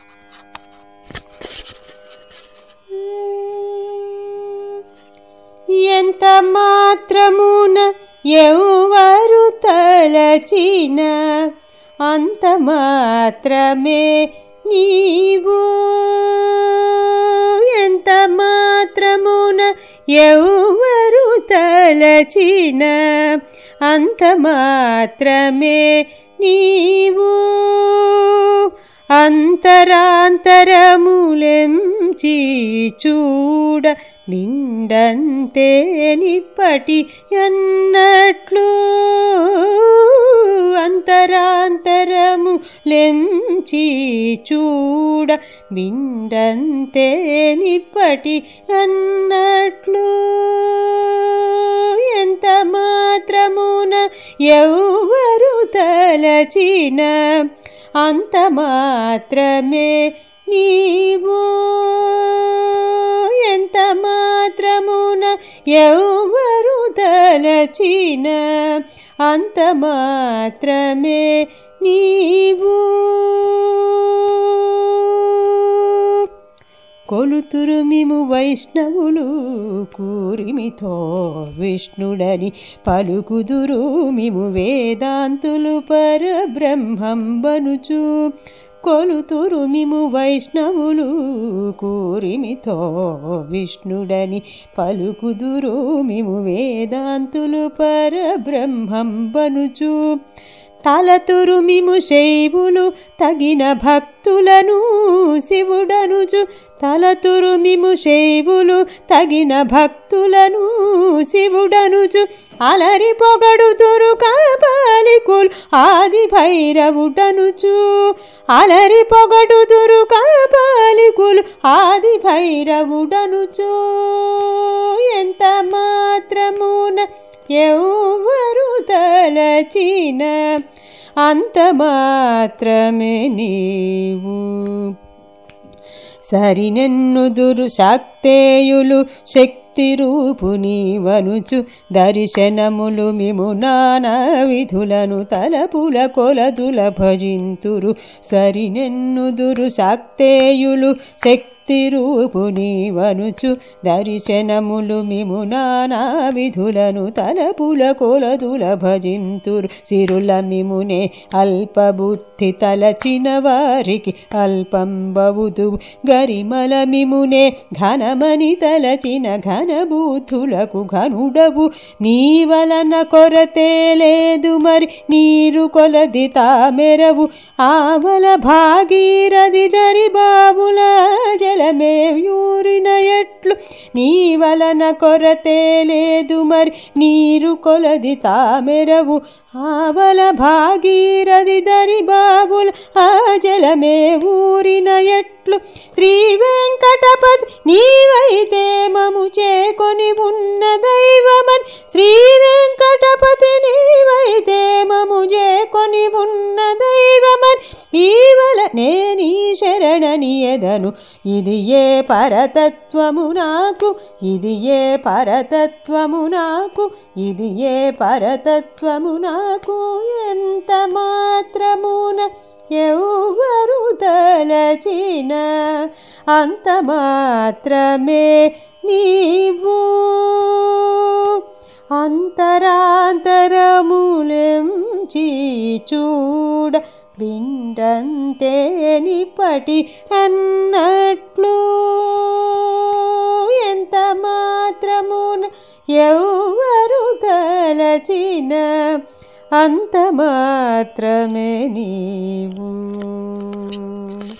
ఎంత మాత్రమున ఎవరు తలచిన అంత మాత్రమే నీవు ఎంత మాత్రమున ఎవరు తలచిన అంత మాత్రమే నీవు అంతరాంతరములెంచి చూడ నిండంతే నిప్పటి అన్నట్లు అంతరాంతరము లెంచి చూడ నిండంతే నిప్పటి అన్నట్లు ఎంత మాత్రమున ఎవరు తలచిన అంత మాత్రమే నీవు ఎంత మాత్రమున ఎవరు తలచిన అంత మాత్రమే నీవు కొలుతురు మిము వైష్ణవులు కూరిమితో విష్ణుడని పలుకుదురు మిము వేదాంతులు పరబ్రహ్మంబనుచు కొలుతురు మిము వైష్ణవులు కూరిమితో విష్ణుడని పలుకుదురు మిము వేదాంతులు పరబ్రహ్మంబనుచు తలతురు మిము శైవులు తగిన భక్తులను శివుడనుచు తలతురు మిము శైవులు తగిన భక్తులను శివుడనుచు అలరి పొగడుతురు కాపాలికులు ఆది భైరవుడనుచు అలరి పొగడుతురు కాపాలికులు ఆది భైరవుడనుచు ఎంత మాత్రమున ఎవరు తలచిన అంత మాత్రమే నీవు సరినెన్నుదురు శాక్తేయులు శక్తి రూపుని వనుచు దర్శనములు మిము నానా విధులను తలపుల కొలదుల భజింతురు సరినెన్నుదురు శాక్తేయులు శక్తి రూపుని వనుచు దర్శనములు మిము నానా విధులను తలపుల కొలదుల భజింతురు సిరుల మిమునే అల్పబుద్ధి తలచిన వారికి అల్పంబవుదు గరిమల మిమునే ఘనమని తలచిన ఘనబూతులకు ఘనుడవు నీ వలన కొరతే లేదు మరి నీరు కొలది తామెరవు ఆవల భాగీరథి దరి బాబుల జలమే యూరిన ఎట్లు నీ వలన కొరతే లేదు మరి నీరు కొలది తామెరవు ఆవల భాగీరథి దరి బాబుల ఆ జలమే ఊరిన ఎట్లు శ్రీ వెంకటపతి నీవైతే మము చేకొని ఉన్న దైవమన్ శ్రీ వెంకటపతి నీవైతే మము చేకొని ఉన్న దైవమన్ ఈవల నేనీ శరణనియదను ఇది ఏ పరతత్వము నాకు ఇది ఏ పరతత్వము నాకు ఇది ఏ పరతత్వము నాకు ఎంత మాత్రమున ఎవరు తలచిన అంత మాత్రమే నీవు అంతరాంతరములెంచి చూడ విండంతే నిపటి అన్నట్లు ఎంత మాత్రమున ఎవరు తలచిన అంత మాత్రమే నీవు